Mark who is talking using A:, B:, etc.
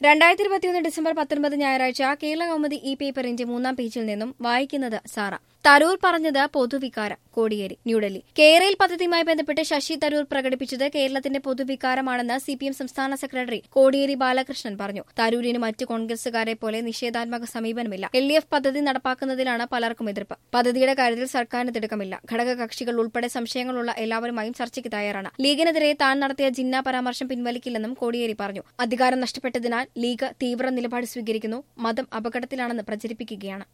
A: രണ്ടായിരത്തി ഇരുപത്തിയൊന്ന് ഡിസംബർ പത്തൊൻപത് ഞായറാഴ്ച കേരള കൗമുദി ഇ പേപ്പറിന്റെ മൂന്നാം പേജിൽ നിന്നും വായിക്കുന്നത് സാറ തരൂർ പറഞ്ഞത് പൊതുവികാരം കോടിയേരി ന്യൂഡൽഹി കേരയിൽ പദ്ധതിയുമായി ബന്ധപ്പെട്ട് ശശി തരൂർ പ്രകടിപ്പിച്ചത് കേരളത്തിന്റെ പൊതുവികാരമാണെന്ന് സിപിഎം സംസ്ഥാന സെക്രട്ടറി കോടിയേരി ബാലകൃഷ്ണൻ പറഞ്ഞു തരൂരിന് മറ്റ് കോൺഗ്രസുകാരെ പോലെ നിഷേധാത്മക സമീപനമില്ല എൽ ഡി എഫ് പദ്ധതി നടപ്പാക്കുന്നതിലാണ് പലർക്കും എതിർപ്പ് പദ്ധതിയുടെ കാര്യത്തിൽ സർക്കാരിന് തിടുക്കമില്ല ഘടകകക്ഷികൾ ഉൾപ്പെടെ സംശയങ്ങളുള്ള എല്ലാവരുമായും ചർച്ചയ്ക്ക് തയ്യാറാണ് ലീഗിനെതിരെ താൻ നടത്തിയ ജിന്ന പരാമർശം പിൻവലിക്കില്ലെന്നും കോടിയേരി പറഞ്ഞു അധികാരം നഷ്ടപ്പെട്ടതിനാൽ ലീഗ് തീവ്ര നിലപാട് സ്വീകരിക്കുന്നു മതം അപകടത്തിലാണെന്ന് പ്രചരിപ്പിക്കുകയാണ്